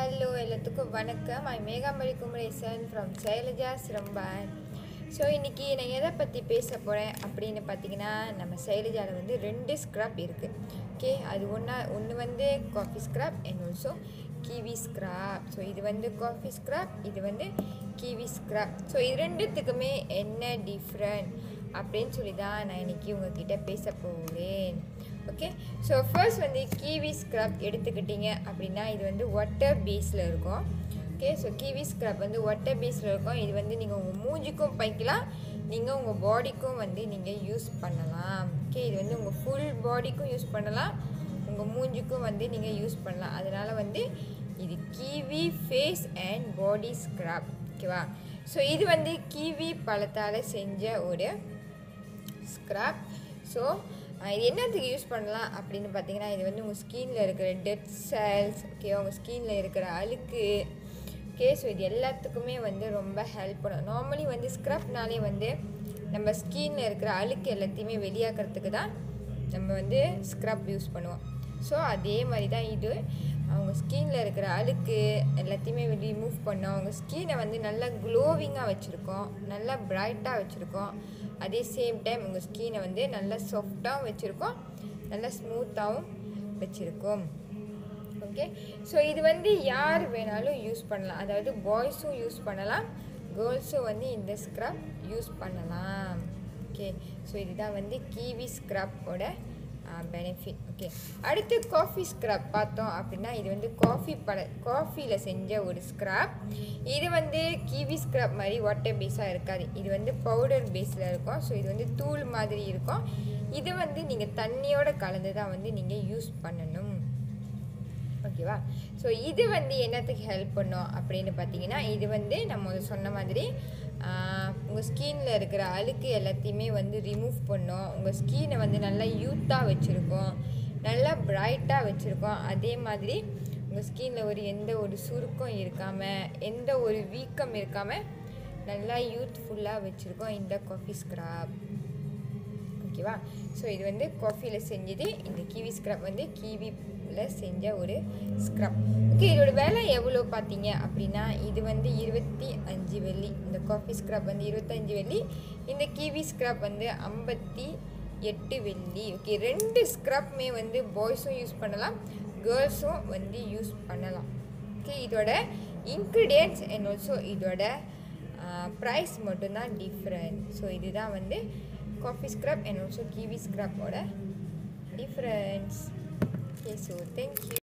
hello எல்லாத்துக்கும் வணக்கம் I Megamani Kumaresan from Shailaja Seremban so இன்றைக்கி நான் எதை பற்றி பேச போகிறேன் அப்படின்னு பார்த்தீங்கன்னா நம்ம சைலஜாவில் வந்து ரெண்டு ஸ்க்ரப் இருக்குது ஓகே அது ஒன்றா ஒன்று வந்து coffee scrub and also kiwi scrub so இது வந்து காஃபி ஸ்க்ரப் இது வந்து கிவி ஸ்க்ரப் ஸோ இது ரெண்டுத்துக்குமே என்ன டிஃப்ரெண்ட் அப்படின்னு சொல்லி தான் நான் இன்றைக்கி உங்ககிட்ட பேச போகிறேன் ஓகே ஸோ ஃபர்ஸ்ட் வந்து கீவி ஸ்க்ரப் எடுத்துக்கிட்டீங்க அப்படின்னா இது வந்து வாட்டர் பேஸில் இருக்கும் ஓகே ஸோ கீவி ஸ்க்ரப் வந்து வாட்டர் பேஸில் இருக்கும் இது வந்து நீங்கள் உங்கள் மூஞ்சிக்கும் பைக்கலாம் நீங்கள் உங்கள் பாடிக்கும் வந்து நீங்கள் யூஸ் பண்ணலாம் ஓகே இது வந்து உங்கள் ஃபுல் பாடிக்கும் யூஸ் பண்ணலாம் உங்கள் மூஞ்சிக்கும் வந்து நீங்கள் யூஸ் பண்ணலாம் அதனால் வந்து இது kiwi face and body scrub ஓகேவா ஸோ இது வந்து கீவி பழத்தால் செஞ்ச ஒரு ஸ்க்ரப் ஸோ இது என்னத்துக்கு யூஸ் பண்ணலாம் அப்படின்னு பார்த்தீங்கன்னா இது வந்து உங்கள் ஸ்கின்ல இருக்கிற டெட் செல்ஸ் ஓகே உங்கள் ஸ்கின்ல இருக்கிற அழுக்கு ஓகே ஸோ இது எல்லாத்துக்குமே வந்து ரொம்ப ஹெல்ப் பண்ணும் நார்மலி வந்து ஸ்க்ரப்னாலே வந்து நம்ம ஸ்கின்ல இருக்கிற அழுக்கு எல்லாத்தையுமே வெளியாக்குறதுக்கு தான் நம்ம வந்து ஸ்க்ரப் யூஸ் பண்ணுவோம் ஸோ அதே மாதிரி தான் இது அவங்க ஸ்கின்ல இருக்கிற அழுக்கு எல்லாத்தையுமே ரிமூவ் பண்ணோம் அவங்க ஸ்கினை வந்து நல்லா க்ளோவிங்காக வச்சுருக்கோம் நல்லா பிரைட்டாக வச்சுருக்கோம் அதே சேம் டைம் உங்கள் ஸ்கினை வந்து நல்லா சாஃப்டாகவும் வச்சுருக்கோம் நல்லா ஸ்மூத்தாகவும் வச்சுருக்கோம் ஓகே ஸோ இது வந்து யார் வேணாலும் யூஸ் பண்ணலாம் அதாவது பாய்ஸும் யூஸ் பண்ணலாம் கேர்ள்ஸும் வந்து இந்த ஸ்க்ரப் யூஸ் பண்ணலாம் ஓகே ஸோ இதுதான் வந்து கீவி ஸ்க்ரப்போட பெனிஃபிட் ஓகே அடுத்து காஃபி ஸ்க்ரப் பார்த்தோம் அப்படின்னா இது வந்து காஃபி பட காஃபியில் செஞ்ச ஒரு ஸ்க்ரப் இது வந்து கீவி ஸ்க்ரப் மாதிரி வாட்டர் பேஸாக இருக்காது இது வந்து பவுடர் பேஸில் இருக்கும் ஸோ இது வந்து தூள் மாதிரி இருக்கும் இது வந்து நீங்கள் தண்ணியோட கலந்து தான் வந்து நீங்கள் யூஸ் பண்ணணும் ஓகேவா ஸோ இது வந்து என்னத்துக்கு ஹெல்ப் பண்ணும் அப்படின்னு பார்த்தீங்கன்னா இது வந்து நம்ம சொன்ன மாதிரி உங்கள் ஸ்கின்ல இருக்கிற அழுக்கு எல்லாத்தையுமே வந்து ரிமூவ் பண்ணும் உங்கள் ஸ்கினை வந்து நல்லா யூத்தாக வச்சுருக்கோம் நல்லா பிரைட்டாக வச்சுருக்கோம் அதே மாதிரி உங்கள் ஸ்கின்ல ஒரு எந்த ஒரு சுருக்கம் இருக்காமல் எந்த ஒரு வீக்கம் இருக்காமல் நல்லா யூத்ஃபுல்லாக வச்சுருக்கோம் இந்த காஃபி ஸ்க்ராப் ஓகேவா ஸோ இது வந்து காஃபியில் செஞ்சது இந்த கிவி ஸ்க்ரப் வந்து கிவியில் செஞ்ச ஒரு ஸ்க்ரப் ஓகே இதோட விலை எவ்வளோ பார்த்தீங்க அப்படின்னா இது வந்து இருபத்தி அஞ்சு வெள்ளி இந்த காஃபி ஸ்க்ரப் வந்து இருபத்தஞ்சி வெள்ளி இந்த கிவி ஸ்க்ரப் வந்து ஐம்பத்தி எட்டு வெள்ளி ஓகே ரெண்டு ஸ்க்ரப்புமே வந்து பாய்ஸும் யூஸ் பண்ணலாம் கேர்ள்ஸும் வந்து யூஸ் பண்ணலாம் ஓகே இதோட இன்க்ரீடியன்ட்ஸ் அண்ட் ஆல்சோ இதோட ப்ரைஸ் மட்டும்தான் டிஃப்ரெண்ட் ஸோ இதுதான் வந்து coffee scrub and also kiwi scrub ஓட difference okay so thank you